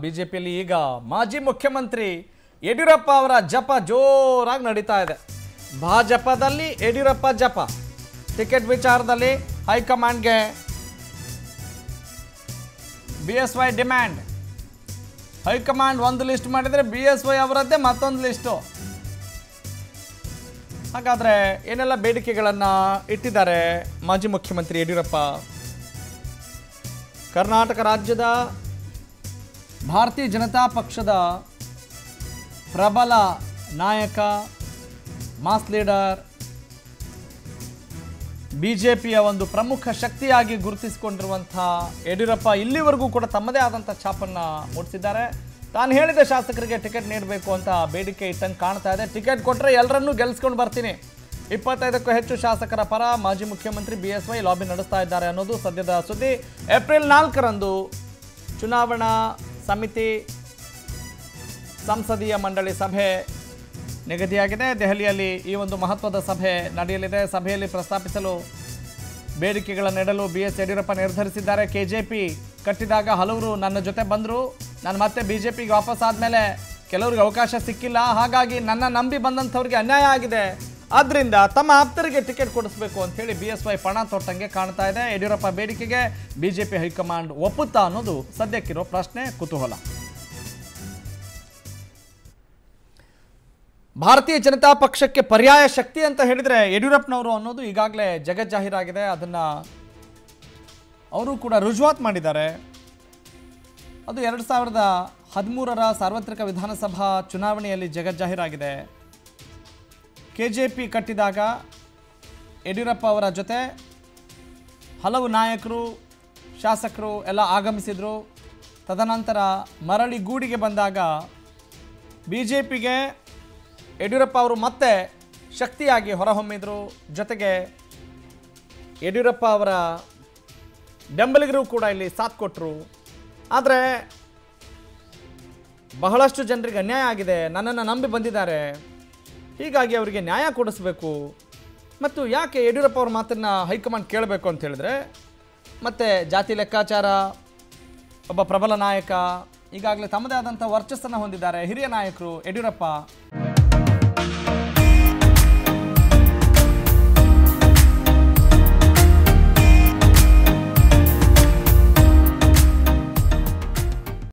ಬಿಜೆಪಿಯಲ್ಲಿ ಈಗ ಮಾಜಿ ಮುಖ್ಯಮಂತ್ರಿ ಯಡಿಯೂರಪ್ಪ ಅವರ ಜಪ ಜೋರಾಗಿ ನಡೀತಾ ಇದೆ ಭಾಜಪದಲ್ಲಿ ಯಡಿಯೂರಪ್ಪ ಜಪ ಟಿಕೆಟ್ ವಿಚಾರದಲ್ಲಿ ಹೈಕಮಾಂಡ್ಗೆ B S Y demand high command ಒಂದು ಲಿಸ್ಟ್ ಮಾಡಿದರೆ ಬಿ ಎಸ್ ವೈ ಅವರದ್ದೇ ಮತ್ತೊಂದು ಲಿಸ್ಟು ಹಾಗಾದರೆ ಏನೆಲ್ಲ ಬೇಡಿಕೆಗಳನ್ನು ಇಟ್ಟಿದ್ದಾರೆ ಮಾಜಿ ಮುಖ್ಯಮಂತ್ರಿ ಯಡಿಯೂರಪ್ಪ ಕರ್ನಾಟಕ ರಾಜ್ಯದ ಭಾರತೀಯ ಜನತಾ ಪಕ್ಷದ ಪ್ರಬಲ ನಾಯಕ ಮಾಸ್ ಲೀಡರ್ ಬಿ ಜೆ ಪಿಯ ಒಂದು ಪ್ರಮುಖ ಶಕ್ತಿಯಾಗಿ ಗುರುತಿಸಿಕೊಂಡಿರುವಂಥ ಯಡಿಯೂರಪ್ಪ ಇಲ್ಲಿವರೆಗೂ ಕೂಡ ತಮ್ಮದೇ ಆದಂಥ ಛಾಪನ್ನು ಮೂಡಿಸಿದ್ದಾರೆ ತಾನು ಹೇಳಿದ ಶಾಸಕರಿಗೆ ಟಿಕೆಟ್ ನೀಡಬೇಕು ಅಂತ ಬೇಡಿಕೆ ಇಟ್ಟಂಗೆ ಕಾಣ್ತಾ ಇದೆ ಟಿಕೆಟ್ ಕೊಟ್ಟರೆ ಎಲ್ಲರನ್ನೂ ಗೆಲ್ಸ್ಕೊಂಡು ಬರ್ತೀನಿ ಇಪ್ಪತ್ತೈದಕ್ಕೂ ಹೆಚ್ಚು ಶಾಸಕರ ಪರ ಮಾಜಿ ಮುಖ್ಯಮಂತ್ರಿ ಬಿ ಎಸ್ ವೈ ಲಾಬಿ ನಡೆಸ್ತಾ ಇದ್ದಾರೆ ಅನ್ನೋದು ಸದ್ಯದ ಸುದ್ದಿ ಏಪ್ರಿಲ್ ನಾಲ್ಕರಂದು ಚುನಾವಣಾ ಸಮಿತಿ ಸಂಸದೀಯ ಮಂಡಳಿ ಸಭೆ ನಿಗದಿಯಾಗಿದೆ ದೆಹಲಿಯಲ್ಲಿ ಈ ಒಂದು ಮಹತ್ವದ ಸಭೆ ನಡೆಯಲಿದೆ ಸಭೆಯಲ್ಲಿ ಪ್ರಸ್ತಾಪಿಸಲು ಬೇಡಿಕೆಗಳನ್ನು ನೀಡಲು ಬಿ ಎಸ್ ಯಡಿಯೂರಪ್ಪ ನಿರ್ಧರಿಸಿದ್ದಾರೆ ಕೆ ಜೆ ಪಿ ಕಟ್ಟಿದಾಗ ಹಲವರು ನನ್ನ ಜೊತೆ ಬಂದರು ನಾನು ಮತ್ತೆ ಬಿ ಜೆ ಪಿಗೆ ವಾಪಸ್ ಆದಮೇಲೆ ಕೆಲವ್ರಿಗೆ ಅವಕಾಶ ಸಿಕ್ಕಿಲ್ಲ ಹಾಗಾಗಿ ನನ್ನ ನಂಬಿ ಬಂದಂಥವ್ರಿಗೆ ಅನ್ಯಾಯ ಆಗಿದೆ ಆದ್ದರಿಂದ ತಮ್ಮ ಆಪ್ತರಿಗೆ ಟಿಕೆಟ್ ಕೊಡಿಸ್ಬೇಕು ಅಂತೇಳಿ ಬಿ ಎಸ್ ವೈ ಪಣ ತೊಟ್ಟಂಗೆ ಕಾಣ್ತಾ ಇದೆ ಯಡಿಯೂರಪ್ಪ ಬೇಡಿಕೆಗೆ ಬಿ ಜೆ ಪಿ ಹೈಕಮಾಂಡ್ ಒಪ್ಪುತ್ತಾ ಅನ್ನೋದು ಸದ್ಯಕ್ಕಿರೋ ಪ್ರಶ್ನೆ ಕುತೂಹಲ ಭಾರತೀಯ ಜನತಾ ಪಕ್ಷಕ್ಕೆ ಪರ್ಯಾಯ ಶಕ್ತಿ ಅಂತ ಹೇಳಿದರೆ ಯಡಿಯೂರಪ್ಪನವರು ಅನ್ನೋದು ಈಗಾಗಲೇ ಜಗಜ್ಜಾಹೀರಾಗಿದೆ ಅದನ್ನು ಅವರು ಕೂಡ ರುಜುವಾತ್ ಮಾಡಿದ್ದಾರೆ ಅದು ಎರಡು ಸಾವಿರದ ಹದಿಮೂರರ ಸಾರ್ವತ್ರಿಕ ವಿಧಾನಸಭಾ ಚುನಾವಣೆಯಲ್ಲಿ ಜಗಜ್ಜಾಹೀರಾಗಿದೆ ಕೆ ಜೆ ಪಿ ಕಟ್ಟಿದಾಗ ಯಡಿಯೂರಪ್ಪ ಅವರ ಜೊತೆ ಹಲವು ನಾಯಕರು ಶಾಸಕರು ಎಲ್ಲ ಆಗಮಿಸಿದರು ತದನಂತರ ಮರಳಿ ಗೂಡಿಗೆ ಬಂದಾಗ ಬಿ ಜೆ ಪಿಗೆ ಯಡಿಯೂರಪ್ಪ ಅವರು ಮತ್ತೆ ಶಕ್ತಿಯಾಗಿ ಹೊರಹೊಮ್ಮಿದರು ಜೊತೆಗೆ ಯಡಿಯೂರಪ್ಪ ಅವರ ಬೆಂಬಲಿಗರು ಕೂಡ ಇಲ್ಲಿ ಸಾಥ್ ಕೊಟ್ಟರು ಆದರೆ ಬಹಳಷ್ಟು ಜನರಿಗೆ ಅನ್ಯಾಯ ಆಗಿದೆ ನನ್ನನ್ನು ನಂಬಿ ಬಂದಿದ್ದಾರೆ ಹೀಗಾಗಿ ಅವರಿಗೆ ನ್ಯಾಯ ಕೊಡಿಸ್ಬೇಕು ಮತ್ತು ಯಾಕೆ ಯಡಿಯೂರಪ್ಪ ಅವ್ರ ಮಾತನ್ನು ಹೈಕಮಾಂಡ್ ಕೇಳಬೇಕು ಅಂತ ಹೇಳಿದ್ರೆ ಮತ್ತು ಜಾತಿ ಲೆಕ್ಕಾಚಾರ ಒಬ್ಬ ಪ್ರಬಲ ನಾಯಕ ಈಗಾಗಲೇ ತಮ್ಮದೇ ಆದಂಥ ವರ್ಚಸ್ಸನ್ನು ಹೊಂದಿದ್ದಾರೆ ಹಿರಿಯ ನಾಯಕರು ಯಡಿಯೂರಪ್ಪ